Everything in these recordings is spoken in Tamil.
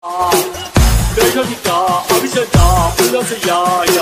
내년이다 아비셔다 불러서 야야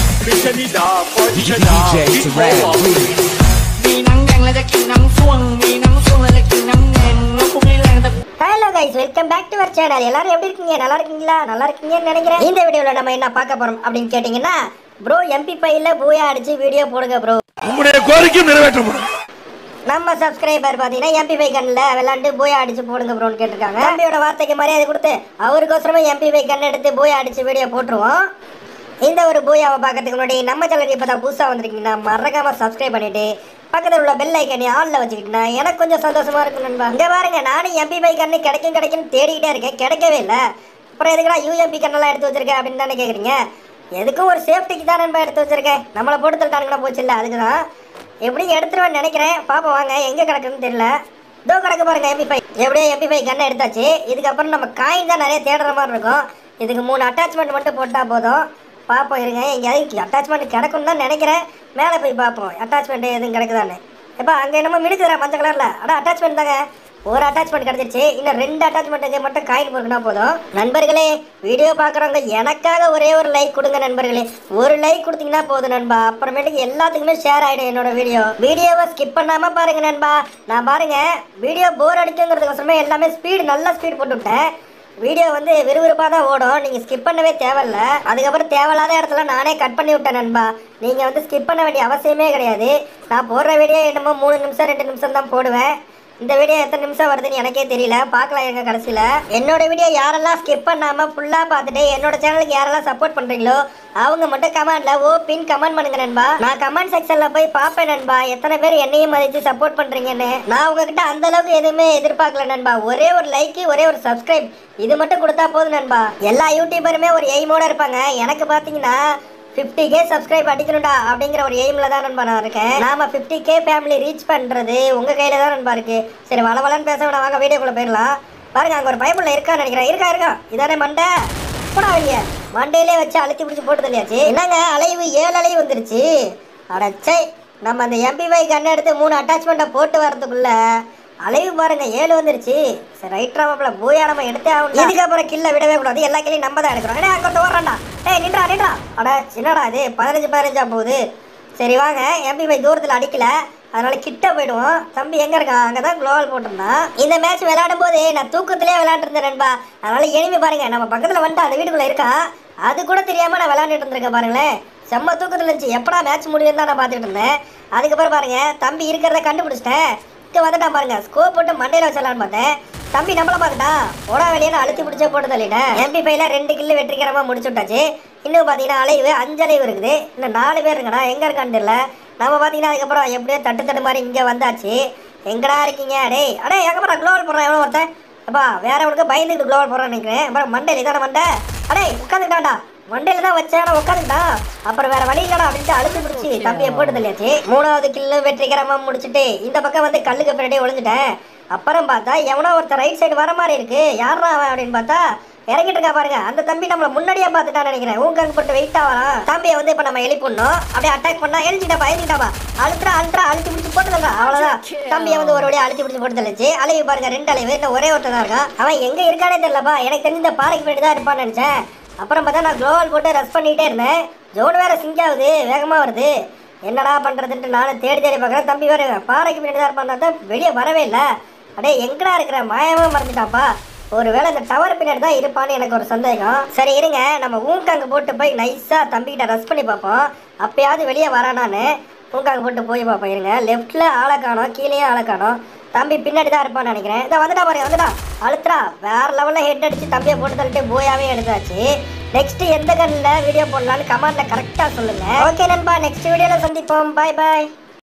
미션이다 버디셔다 DJ Tarab, please. มีหนังแดงแล้วจะกินหนังส่วง มีหนังส่วงแล้วจะกินหนังแดงแล้วพวกนี้แรงแต่ hello guys welcome back to our channel எல்லாரும் எப்படி இருக்கீங்க நல்லா இருக்கீங்களா நல்லா இருக்கீங்கன்னு நினைக்கிறேன் இந்த வீடியோல நம்ம என்ன பார்க்க போறோம் அப்படின்னு கேட்டிங்கன்னா ப்ரோ எம்பி பையில பூயா அடிச்சு வீடியோ போடுங்க ப்ரோ உங்களுடைய கோரிக்கையும் நிறைவேற்றப்படும் நம்ம சப்ஸ்கிரைபர் பார்த்தீங்கன்னா எம்பி பை கண்ணில் விளாண்டு பூயா அடிச்சு போடுங்க ப்ரோன்னு கேட்டிருக்காங்க தம்பியோட வார்த்தைக்கு மரியாதை கொடுத்து அவருக்கோசரமே எம்பி பை கண் எடுத்து பூயா அடிச்சு வீடியோ போட்டுருவோம் இந்த ஒரு பூயாவை பார்க்கறதுக்கு முன்னாடி நம்ம சேனலுக்கு இப்போ தான் புதுசாக வந்திருக்கீங்கன்னா மறக்காம சப்ஸ்கிரைப் பண்ணிட்டு பக்கத்தில் உள்ள பெல் ஐக்கனை ஆனில் வச்சுக்கிட்டீங்கன்னா எனக்கு கொஞ்சம் சந்தோஷமா இருக்கும் நண்பா இங்கே பாருங்க நானும் எம்பி பை கண்ணு கிடைக்கும் கிடைக்கும்னு தேடிக்கிட்டே இருக்கேன் கிடைக்கவே இல்லை அப்புறம் எதுக்குடா யூஎம்பி கண்ணெல்லாம் எடுத்து வச்சிருக்கேன் அப்படின்னு தானே கேட்குறீங்க எதுக்கும் ஒரு சேஃப்டிக்கு தான் நண்பா எடுத்து வச்சிருக்கேன் நம்மளை போட்டு தள்ளிட்டானுங்களா போச்சு இல்லை அதுக்கு தான் எப்படியும் எடுத்துருவேன்னு நினைக்கிறேன் பாப்போம் வாங்க எங்கே கிடக்குன்னு தெரியல இதோ கிடக்கு பாருங்க எம்பி ஃபைவ் எப்படியோ எம்பி ஃபைவ் கண்ணை எடுத்தாச்சு இதுக்கப்புறம் நம்ம காயின் தான் நிறைய தேடுற மாதிரி இருக்கும் இதுக்கு மூணு அட்டாச்மெண்ட் மட்டும் போட்டால் போதும் பார்ப்போம் இருங்க எங்கேயாவது அட்டாச்மெண்ட் கிடக்குன்னு தான் நினைக்கிறேன் மேலே போய் பார்ப்போம் அட்டாச்மெண்ட் எதுவும் கிடக்குதான்னு எப்போ அங்கே என்னமோ மினுக்குதுரா மஞ்சள் கலரில் அடா அட்டாச்மெண்ட் தாங்க ஒரு அட்டாச்மெண்ட் கிடச்சிருச்சு இன்னும் ரெண்டு அட்டாச்மெண்ட்டுக்கு மட்டும் காயின் போட்டுனா போதும் நண்பர்களே வீடியோ பார்க்குறவங்க எனக்காக ஒரே ஒரு லைக் கொடுங்க நண்பர்களே ஒரு லைக் கொடுத்தீங்கன்னா போதும் நண்பா அப்புறமேட்டுக்கு எல்லாத்துக்குமே ஷேர் ஆகிடும் என்னோட வீடியோ வீடியோவை ஸ்கிப் பண்ணாமல் பாருங்க நண்பா நான் பாருங்க வீடியோ போர் அடிக்குங்கிறதுக்கோசரமே எல்லாமே ஸ்பீடு நல்ல ஸ்பீட் போட்டு விட்டேன் வீடியோ வந்து விறுவிறுப்பாக தான் ஓடும் நீங்கள் ஸ்கிப் பண்ணவே தேவையில்ல அதுக்கப்புறம் தேவையில்லாத இடத்துல நானே கட் பண்ணி விட்டேன் நண்பா நீங்கள் வந்து ஸ்கிப் பண்ண வேண்டிய அவசியமே கிடையாது நான் போடுற வீடியோ என்னமோ மூணு நிமிஷம் ரெண்டு நிமிஷம் தான் போடுவேன் இந்த வீடியோ எத்தனை நிமிஷம் வருதுன்னு எனக்கே தெரியல பார்க்கலாம் எங்க கடைசியில் என்னோட வீடியோ யாரெல்லாம் ஸ்கிப் பண்ணாமல் ஃபுல்லாக பார்த்துட்டு என்னோட சேனலுக்கு யாரெல்லாம் சப்போர்ட் பண்ணுறீங்களோ அவங்க மட்டும் கமெண்ட்ல ஓ பின் கமெண்ட் பண்ணுங்க நண்பா நான் கமெண்ட் செக்ஷன்ல போய் பார்ப்பேன் நண்பா எத்தனை பேர் என்னையும் மதித்து சப்போர்ட் பண்றீங்கன்னு நான் உங்ககிட்ட அந்த அளவுக்கு எதுவுமே எதிர்பார்க்கல நண்பா ஒரே ஒரு லைக் ஒரே ஒரு சப்ஸ்கிரைப் இது மட்டும் கொடுத்தா போதும் நண்பா எல்லா யூடியூபருமே ஒரு எய்மோட இருப்பாங்க எனக்கு பார்த்தீங்கன்னா ஃபிஃப்டி கே சப்ஸ்கிரைப் அடிக்கணும்டா அப்படிங்கிற ஒரு எய்மில் தான் நண்பா நான் இருக்கேன் நாம ஃபிஃப்டி கே ஃபேமிலி ரீச் பண்ணுறது உங்கள் கையில் தான் நண்பா இருக்கு சரி வள வளன்னு பேச வேணாம் வாங்க வீடியோக்குள்ளே போயிடலாம் பாருங்க அங்கே ஒரு பைபிளில் இருக்கான்னு நினைக்கிறேன் இருக்கா இருக்கா இதானே மண்டை போடா அவங்க மண்டையிலே வச்சு அழுத்தி பிடிச்சி போட்டு தள்ளியாச்சு என்னங்க அலைவு ஏழு அலைவு வந்துருச்சு அடச்சை நம்ம அந்த எம்பி பை கண்ணை எடுத்து மூணு அட்டாச்மெண்ட்டை போட்டு வரதுக்குள்ள அலைவு பாருங்க ஏழு வந்துருச்சு சரி ரைட்ரா மாப்பிள பூயா நம்ம எடுத்தே ஆகணும் இதுக்கப்புறம் கில்ல விடவே கூடாது எல்லா கிளையும் நம்ம தான் எடுக்கிறோம் ஏன்னா அங்கே ஓடுறான்டா ஏய் நின்றா நின்றா அட என்னடா இது பதினஞ்சு பதினஞ்சா போகுது சரி வாங்க எம்பி பை தூரத்தில் அடிக்கல அதனால கிட்ட போயிடுவோம் தம்பி எங்க இருக்கான் அங்கே தான் குளோவல் போட்டிருந்தான் இந்த மேட்ச் விளையாடும் போது நான் தூக்கத்திலே விளையாண்டுருந்தேன் நண்பா அதனால எனிமே பாருங்க நம்ம பக்கத்தில் வந்துட்டு அந்த வீட்டுக்குள்ள இருக்கான் அது கூட தெரியாம நான் விளையாண்டுட்டு இருந்திருக்கேன் பாருங்களேன் செம்ம தூக்கத்தில் இருந்துச்சு எப்படா மேட்ச் முடியும் தான் நான் பார்த்துட்டு இருந்தேன் அதுக்கப்புறம் பாருங்க தம்பி இருக்கிறத கண்டுபிடிச்சிட்டேன் இங்கே வந்துட்டான் பாருங்க ஸ்கோப் போட்டு மண்டையில் வச்சிடலான்னு பார்த்தேன் தம்பி நம்மள பார்த்துட்டான் ஓடா வெளியே அழுத்தி பிடிச்சே போட்டு தள்ளிட்டேன் எம்பி பையில ரெண்டு கில்லு வெற்றிகரமாக முடிச்சு விட்டாச்சு இன்னும் பார்த்தீங்கன்னா அலைவு அஞ்சு அலைவு இருக்குது இன்னும் நாலு பேர் இருக்கடா எங்கே இருக்கான்னு தெரியல நம்ம பார்த்தீங்கன்னா அதுக்கப்புறம் எப்படியோ தட்டு தட்டு மாதிரி இங்கே வந்தாச்சு எங்கடா இருக்கீங்க டேய் அடே எங்கப்பா குளோவல் போடுறான் எவ்வளோ ஒருத்தன் அப்பா வேற உனக்கு பயந்துட்டு குளோவல் போடுறான்னு நினைக்கிறேன் அப்புறம் மண்டையில் இதான மண்டை அடே உட்காந்துட்டான்டா மண்டையில தான் வச்சேன் ஆனா உட்காந்துட்டான் அப்புறம் வேற வழி இல்லடா அப்படின்ட்டு அழுத்து பிடிச்சி தம்பியை போட்டு தள்ளியாச்சு மூணாவது கில்லு வெற்றிகரமா முடிச்சுட்டு இந்த பக்கம் வந்து கல்லுக்கு பின்னாடி ஒளிஞ்சிட்டேன் அப்புறம் பார்த்தா எவனோ ஒருத்தர் ரைட் சைடு வர மாதிரி இருக்கு யாரா அவன் அப்படின்னு பார்த்தா இறங்கிட்டு இருக்கா பாருங்க அந்த தம்பி நம்மள முன்னாடியே பார்த்துட்டான்னு நினைக்கிறேன் ஊங்காங்க போட்டு வெயிட்டா வரான் தம்பியை வந்து இப்ப நம்ம எழுப்பிடணும் அப்படியே அட்டாக் பண்ணா எழுஞ்சிட்டாப்பா எழுஞ்சிட்டாப்பா அழுத்துறா அழுத்துறா அழுத்தி பிடிச்சி போட்டு தள்ளா அவ்வளவுதான் தம்பியை வந்து ஒரு வழியா அழுத்தி பிடிச்சி போட்டு தள்ளிச்சு அலைவு பாருங்க ரெண்டு அலைவு இன்னும் ஒரே ஒருத்தன் தான் இருக்கான் அவன் எங்க இருக்கானே தெரியலப்பா எனக்கு தெரிஞ்ச இந்த பாறைக்கு பின்னாடி தான் இருப்பான்னு நினைச்சேன் அப்புறம் பார்த்தா நான் குளோவல் போட்டு ரஷ் பண்ணிட்டே இருந்தேன் ஜோன் வேற சிங்க் ஆகுது வேகமா வருது என்னடா பண்றதுன்ட்டு நானும் தேடி தேடி பார்க்குறேன் தம்பி வேற பாறைக்கு பின்னாடி தான் இருப்பான் தான் வெளியே வரவே இல்லை அடே எங்கடா இருக்கிற மாயமா மறந்துட்டாப்பா ஒருவேளை இந்த டவர் பின்னாடி தான் இருப்பான்னு எனக்கு ஒரு சந்தேகம் சரி இருங்க நம்ம ஊங்காங்க போட்டு போய் நைஸா தம்பிக்கிட்ட ரஷ் பண்ணி பார்ப்போம் அப்பயாவது வெளியே வரானான்னு ஊங்காங்க போட்டு போய் பார்ப்போம் இருங்க லெஃப்ட்ல ஆளை காணோம் கீழேயும் ஆளை காணோம் தம்பி பின்னாடி தான் இருப்பான்னு நினைக்கிறேன் இதை வந்துட்டா பாருங்க வந்துட்டா அழுத்துறா வேற லெவலில் ஹெட் அடிச்சு தம்பியை போட்டு தள்ளிட்டு போயாவே எடுத்தாச்சு நெக்ஸ்ட் எந்த கண்ணில் வீடியோ போடலான்னு கமெண்ட்ல கரெக்டாக சொல்லுங்க ஓகே நண்பா நெக்ஸ்ட் வீடியோவில் சந்திப்போம் பாய் பாய்